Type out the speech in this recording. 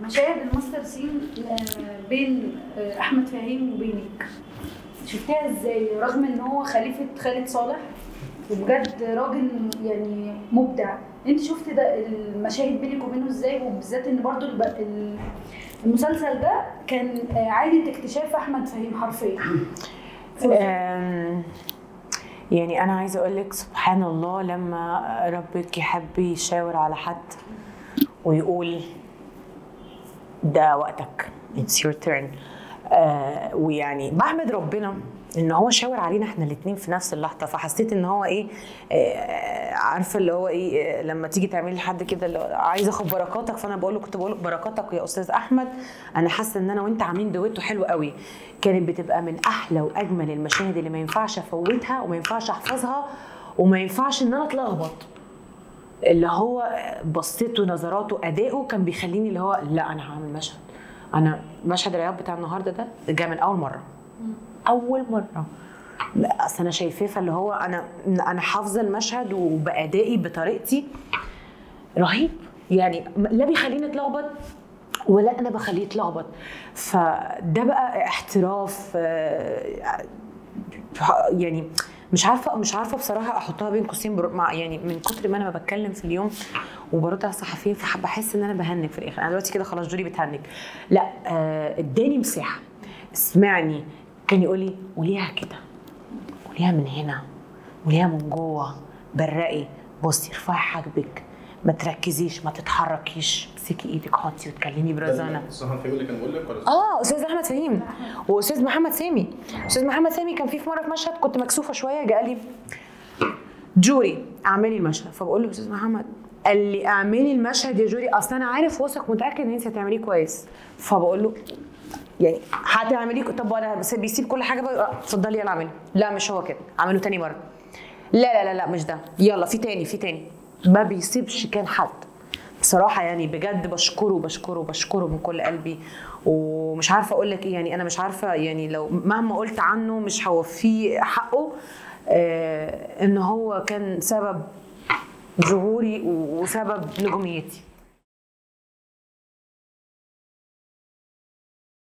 مشاهد الماستر سين آه، بين آه، احمد فهيم وبينك شفتها ازاي رغم ان هو خليفه خالد صالح وبجد راجل يعني مبدع انت شفت ده المشاهد بينك وبينه ازاي وبالذات ان برضو الب- ال- المسلسل ده كان آه، عادة اكتشاف احمد فهيم حرفيا أم، يعني انا عايزه اقول لك سبحان الله لما ربك يحب يشاور على حد ويقول ده وقتك اتس يور تيرن ويعني بحمد ربنا ان هو شاور علينا احنا الاثنين في نفس اللحظه فحسيت ان هو ايه آه، عارفه اللي هو ايه آه، لما تيجي تعملي لحد كده اللي هو عايزه اخد بركاتك فانا بقول له كنت بقول له بركاتك يا استاذ احمد انا حاسه ان انا وانت عاملين دويتو حلو قوي كانت بتبقى من احلى واجمل المشاهد اللي ما ينفعش افوتها وما ينفعش احفظها وما ينفعش ان انا اتلخبط اللي هو بصيته نظراته اداؤه كان بيخليني اللي هو لا انا هعمل مشهد انا مشهد العياط بتاع النهارده ده جاي من اول مره اول مره لا، اصل انا شايفاه فاللي هو انا انا حافظه المشهد وبادائي بطريقتي رهيب يعني لا بيخليني اتلخبط ولا انا بخليه يتلخبط فده بقى احتراف آه، يعني مش عارفه مش عارفه بصراحه احطها بين قوسين بر- مع يعني من كتر ما انا ما بتكلم في اليوم وبرد على الصحفيين فبحس ان انا بهنج في الاخر انا دلوقتي كده خلاص جوري بتهنج لا آه، اداني مساحه سمعني كان يقول لي قوليها كده قوليها من هنا قوليها من جوه برقي بصي ارفعي حاجبك ما تركزيش ما تتحركيش امسكي ايدك حطي وتكلمي برزانه صح الفيلم اللي كان بيقول لك ولا اه استاذ احمد فهيم واستاذ محمد سامي استاذ محمد سامي كان في في مره في مشهد كنت مكسوفه شويه جه قال لي جوري اعملي المشهد فبقول له استاذ محمد قال لي اعملي المشهد يا جوري اصل انا عارف واثق متاكد ان انت هتعمليه كويس فبقول له يعني هتعمليه طب وانا بس بيسيب كل حاجه بقى آه، اتفضلي يلا اعمله لا مش هو كده اعمله تاني مره لا لا لا لا مش ده يلا في تاني في تاني ما بيسيبش كان حد بصراحة يعني بجد بشكره بشكره بشكره من كل قلبي ومش عارفة أقول لك إيه يعني أنا مش عارفة يعني لو مهما قلت عنه مش هوفيه حقه آه إن هو كان سبب ظهوري وسبب نجوميتي